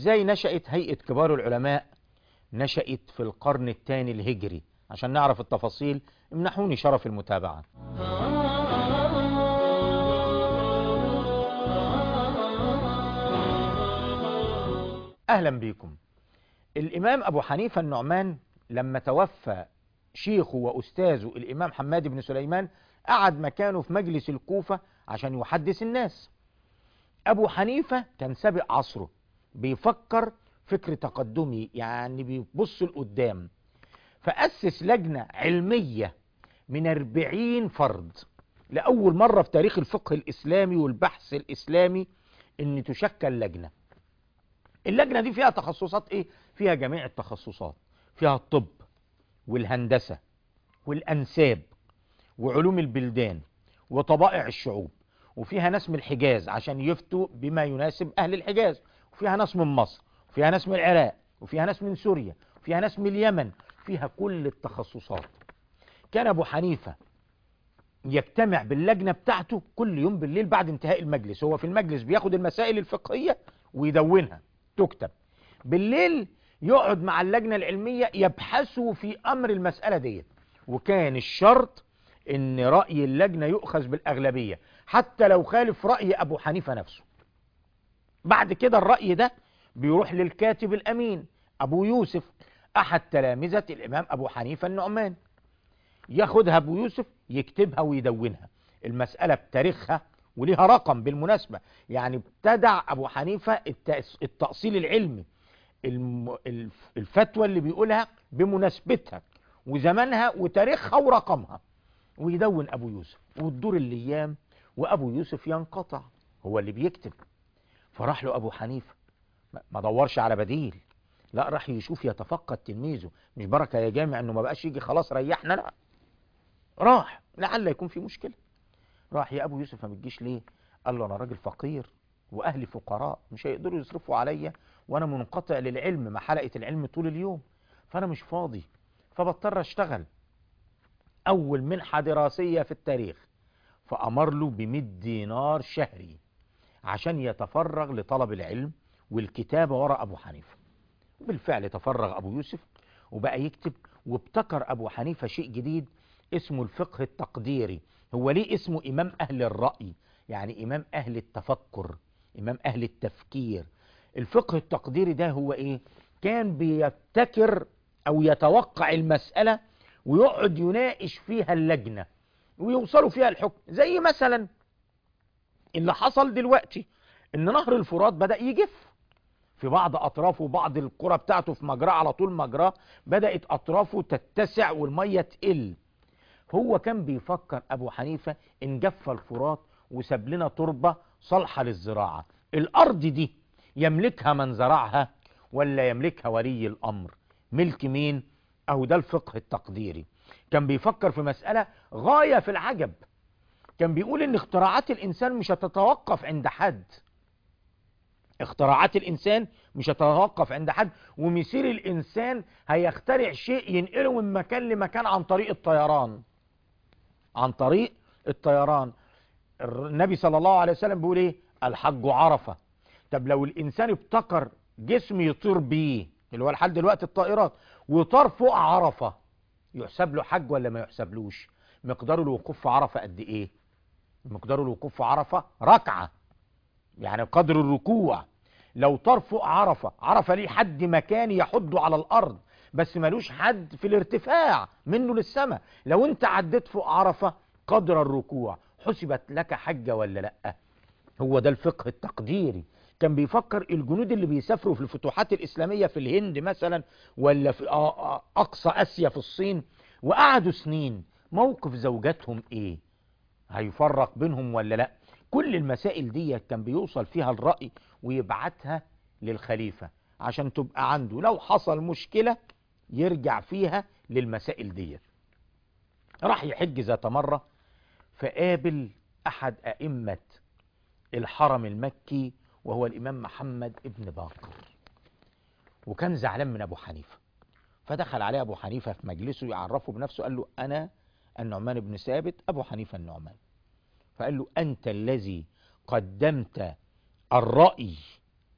ازاي نشأت هيئة كبار العلماء نشأت في القرن الثاني الهجري عشان نعرف التفاصيل امنحوني شرف المتابعة اهلا بيكم الامام ابو حنيفة النعمان لما توفى شيخه واستاذه الامام حماد بن سليمان قعد مكانه في مجلس الكوفة عشان يحدث الناس ابو حنيفة كان سابق عصره بيفكر فكر تقدمي يعني بيبص لقدام فأسس لجنة علمية من أربعين فرد لأول مرة في تاريخ الفقه الإسلامي والبحث الإسلامي إن تشكل لجنة اللجنة دي فيها تخصصات إيه؟ فيها جميع التخصصات فيها الطب والهندسة والأنساب وعلوم البلدان وطبائع الشعوب وفيها ناس من الحجاز عشان يفتوا بما يناسب أهل الحجاز وفيها ناس من مصر وفيها ناس من العراق وفيها ناس من سوريا وفيها ناس من اليمن فيها كل التخصصات كان أبو حنيفة يجتمع باللجنة بتاعته كل يوم بالليل بعد انتهاء المجلس هو في المجلس بياخد المسائل الفقهية ويدونها تكتب بالليل يقعد مع اللجنة العلمية يبحثوا في أمر المسألة ديت وكان الشرط ان رأي اللجنة يؤخذ بالأغلبية حتى لو خالف رأي أبو حنيفة نفسه بعد كده الرأي ده بيروح للكاتب الأمين أبو يوسف أحد تلامذة الإمام أبو حنيفة النعمان ياخدها أبو يوسف يكتبها ويدونها المسألة بتاريخها وليها رقم بالمناسبة يعني ابتدع أبو حنيفة التأس- التأصيل العلمي الم- الف- الفتوى اللي بيقولها بمناسبتها وزمانها وتاريخها ورقمها ويدون أبو يوسف وتدور الأيام وأبو يوسف ينقطع هو اللي بيكتب فراح له أبو حنيفة ما- ما دورش على بديل لا راح يشوف يتفقد تلميذه مش بركة يا جامع انه ما بقاش يجي خلاص ريحنا لا راح لعل يكون في مشكلة راح يا ابو يوسف ما بتجيش ليه قال له انا راجل فقير واهلي فقراء مش هيقدروا يصرفوا عليا وانا منقطع للعلم ما حلقة العلم طول اليوم فانا مش فاضي فبضطر اشتغل اول منحة دراسية في التاريخ فامر له ب دينار شهري عشان يتفرغ لطلب العلم والكتابة وراء ابو حنيفة بالفعل تفرغ أبو يوسف وبقى يكتب وابتكر أبو حنيفة شيء جديد اسمه الفقه التقديري هو ليه اسمه إمام أهل الرأي يعني إمام أهل التفكر إمام أهل التفكير الفقه التقديري ده هو إيه كان بيبتكر أو يتوقع المسألة ويقعد يناقش فيها اللجنة ويوصلوا فيها الحكم زي مثلا اللي حصل دلوقتي ان نهر الفرات بدأ يجف في بعض اطرافه وبعض القرى بتاعته في مجراه على طول مجراه بدات اطرافه تتسع والميه تقل هو كان بيفكر ابو حنيفه ان جف الفرات وساب لنا تربه صالحه للزراعه الارض دي يملكها من زرعها ولا يملكها ولي الامر ملك مين اهو ده الفقه التقديري كان بيفكر في مساله غايه في العجب كان بيقول ان اختراعات الانسان مش هتتوقف عند حد اختراعات الانسان مش هتتوقف عند حد ومسير الانسان هيخترع شيء ينقله من مكان لمكان عن طريق الطيران عن طريق الطيران النبي صلى الله عليه وسلم بيقول ايه الحج عرفة طب لو الانسان ابتكر جسم يطير بيه اللي هو لحد دلوقتي الطائرات وطار فوق عرفة يحسب له حج ولا ما يحسبلوش مقدار الوقوف في عرفة قد ايه مقدار الوقوف في عرفة ركعة يعني قدر الركوع لو طار فوق عرفة عرفة ليه حد مكاني يحده على الأرض بس ملوش حد في الارتفاع منه للسماء لو انت عديت فوق عرفة قدر الركوع حسبت لك حجة ولا لأ هو ده الفقه التقديري كان بيفكر الجنود اللي بيسافروا في الفتوحات الإسلامية في الهند مثلا ولا في آ- آ- أقصى آسيا في الصين وقعدوا سنين موقف زوجاتهم ايه هيفرق بينهم ولا لا كل المسائل دي كان بيوصل فيها الرأي ويبعتها للخليفة عشان تبقى عنده لو حصل مشكلة يرجع فيها للمسائل دي راح يحج ذات مرة فقابل أحد أئمة الحرم المكي وهو الإمام محمد ابن باقر وكان زعلان من أبو حنيفة فدخل عليه أبو حنيفة في مجلسه يعرفه بنفسه قال له أنا النعمان بن ثابت أبو حنيفة النعمان فقال له أنت الذي قدمت الرأي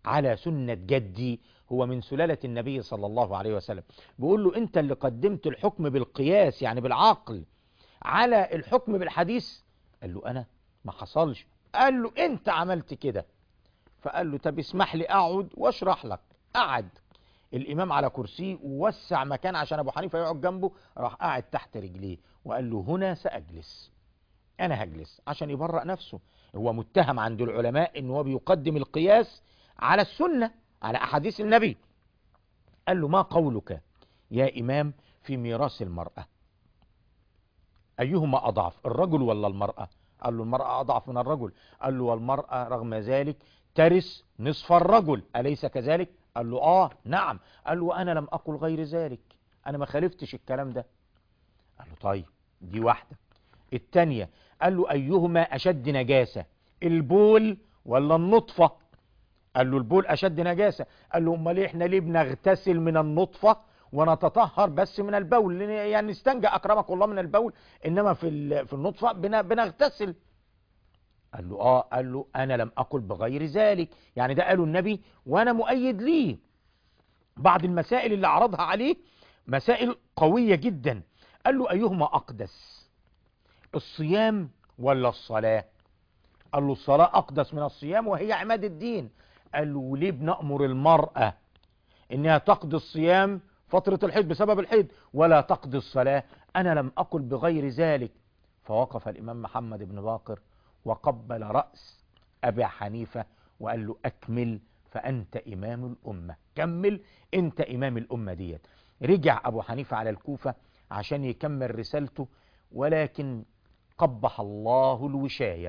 على سنة جدي هو من سلالة النبي صلى الله عليه وسلم بيقول له انت اللي قدمت الحكم بالقياس يعني بالعقل على الحكم بالحديث قال له انا ما حصلش قال له انت عملت كده فقال له طب اسمح لي اقعد واشرح لك قعد الامام على كرسيه ووسع مكان عشان ابو حنيفه يقعد جنبه راح قاعد تحت رجليه وقال له هنا ساجلس انا هجلس عشان يبرأ نفسه هو متهم عند العلماء ان هو بيقدم القياس على السنة على احاديث النبي قال له ما قولك يا امام في ميراث المرأة ايهما اضعف الرجل ولا المرأة قال له المرأة اضعف من الرجل قال له والمرأة رغم ذلك ترث نصف الرجل اليس كذلك قال له اه نعم قال له انا لم اقل غير ذلك انا ما خالفتش الكلام ده قال له طيب دي واحدة التانية قال له أيهما أشد نجاسة البول ولا النطفة قال له البول أشد نجاسة قال له أمال إحنا ليه بنغتسل من النطفة ونتطهر بس من البول يعني نستنجى أكرمك الله من البول إنما في في النطفة بنغتسل قال له آه قال له أنا لم أقل بغير ذلك يعني ده قاله النبي وأنا مؤيد ليه بعض المسائل اللي عرضها عليه مسائل قوية جدا قال له أيهما أقدس الصيام ولا الصلاة قال له الصلاة أقدس من الصيام وهي عماد الدين قال له ليه بنأمر المرأة إنها تقضي الصيام فترة الحيض بسبب الحيض ولا تقضي الصلاة أنا لم أقل بغير ذلك فوقف الإمام محمد بن باقر وقبل رأس أبي حنيفة وقال له أكمل فأنت إمام الأمة كمل أنت إمام الأمة ديت رجع أبو حنيفة على الكوفة عشان يكمل رسالته ولكن قبح الله الوشاية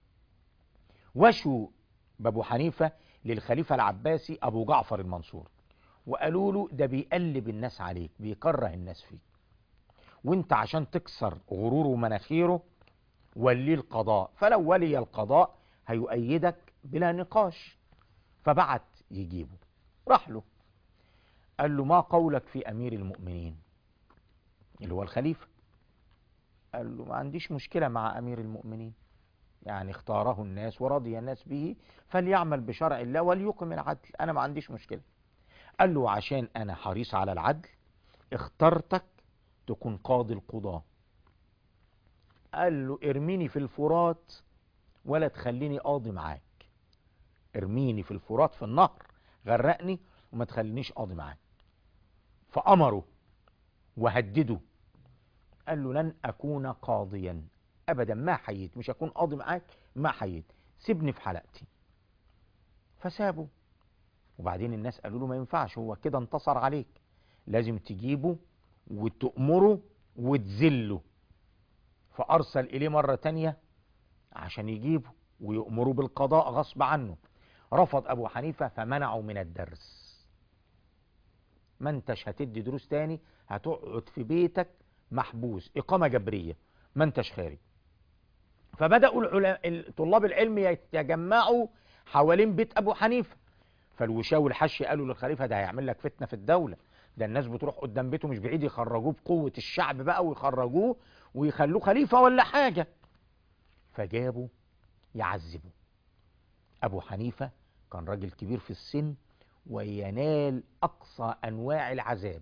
وشوا بابو حنيفة للخليفة العباسي أبو جعفر المنصور وقالوا له ده بيقلب الناس عليك بيكره الناس فيك وانت عشان تكسر غروره ومناخيره ولي القضاء فلو ولي القضاء هيؤيدك بلا نقاش فبعت يجيبه راح له قال له ما قولك في أمير المؤمنين اللي هو الخليفة قال له ما عنديش مشكلة مع أمير المؤمنين يعني اختاره الناس ورضي الناس به فليعمل بشرع الله وليقم العدل أنا ما عنديش مشكلة قال له عشان أنا حريص على العدل اخترتك تكون قاضي القضاة قال له ارميني في الفرات ولا تخليني قاضي معاك ارميني في الفرات في النهر غرقني وما تخلينيش قاضي معاك فأمره وهدده قال له لن أكون قاضيا أبدا ما حييت مش أكون قاضي معاك ما حييت سيبني في حلقتي فسابه وبعدين الناس قالوا له ما ينفعش هو كده انتصر عليك لازم تجيبه وتأمره وتذله فأرسل إليه مرة تانية عشان يجيبه ويأمره بالقضاء غصب عنه رفض أبو حنيفة فمنعه من الدرس ما انتش هتدي دروس تاني هتقعد في بيتك محبوس إقامة جبرية ما انتش خارج فبدأوا العلماء طلاب العلم يتجمعوا حوالين بيت أبو حنيفة فالوشاوي الحشي قالوا للخليفة ده هيعمل لك فتنة في الدولة ده الناس بتروح قدام بيته مش بعيد يخرجوه بقوة الشعب بقى ويخرجوه ويخلوه خليفة ولا حاجة فجابوا يعذبوا أبو حنيفة كان راجل كبير في السن وينال أقصى أنواع العذاب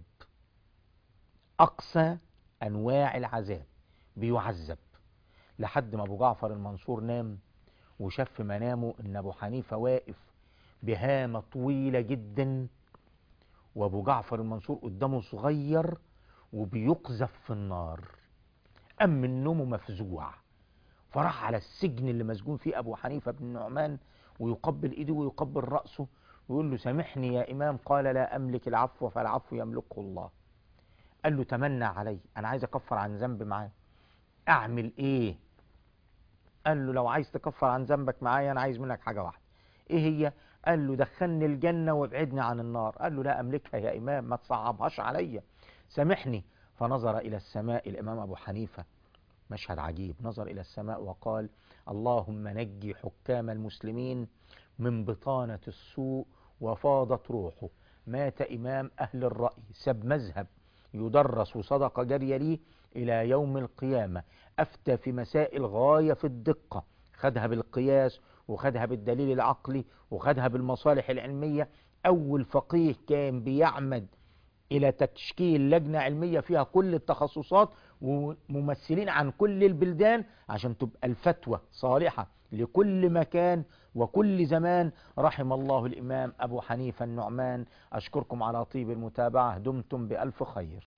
أقصى أنواع العذاب بيعذب لحد ما أبو جعفر المنصور نام وشاف في منامه إن أبو حنيفة واقف بهامة طويلة جدا وأبو جعفر المنصور قدامه صغير وبيقذف في النار أم من نومه مفزوع فراح على السجن اللي مسجون فيه أبو حنيفة بن النعمان ويقبل إيده ويقبل رأسه ويقول له سامحني يا إمام قال لا أملك العفو فالعفو يملكه الله قال له تمنى علي أنا عايز أكفر عن ذنب معاه أعمل إيه قال له لو عايز تكفر عن ذنبك معايا أنا عايز منك حاجة واحدة إيه هي قال له دخلني الجنة وابعدني عن النار قال له لا أملكها يا إمام ما تصعبهاش عليا سامحني فنظر إلى السماء الإمام أبو حنيفة مشهد عجيب نظر إلى السماء وقال اللهم نجي حكام المسلمين من بطانة السوء وفاضت روحه مات إمام أهل الرأي سب مذهب يدرس صدقة جارية لي إلى يوم القيامة أفتى في مسائل غاية في الدقة خدها بالقياس وخدها بالدليل العقلي وخدها بالمصالح العلمية أول فقيه كان بيعمد إلى تشكيل لجنة علمية فيها كل التخصصات وممثلين عن كل البلدان عشان تبقى الفتوى صالحة لكل مكان وكل زمان رحم الله الإمام أبو حنيفة النعمان أشكركم على طيب المتابعة دمتم بألف خير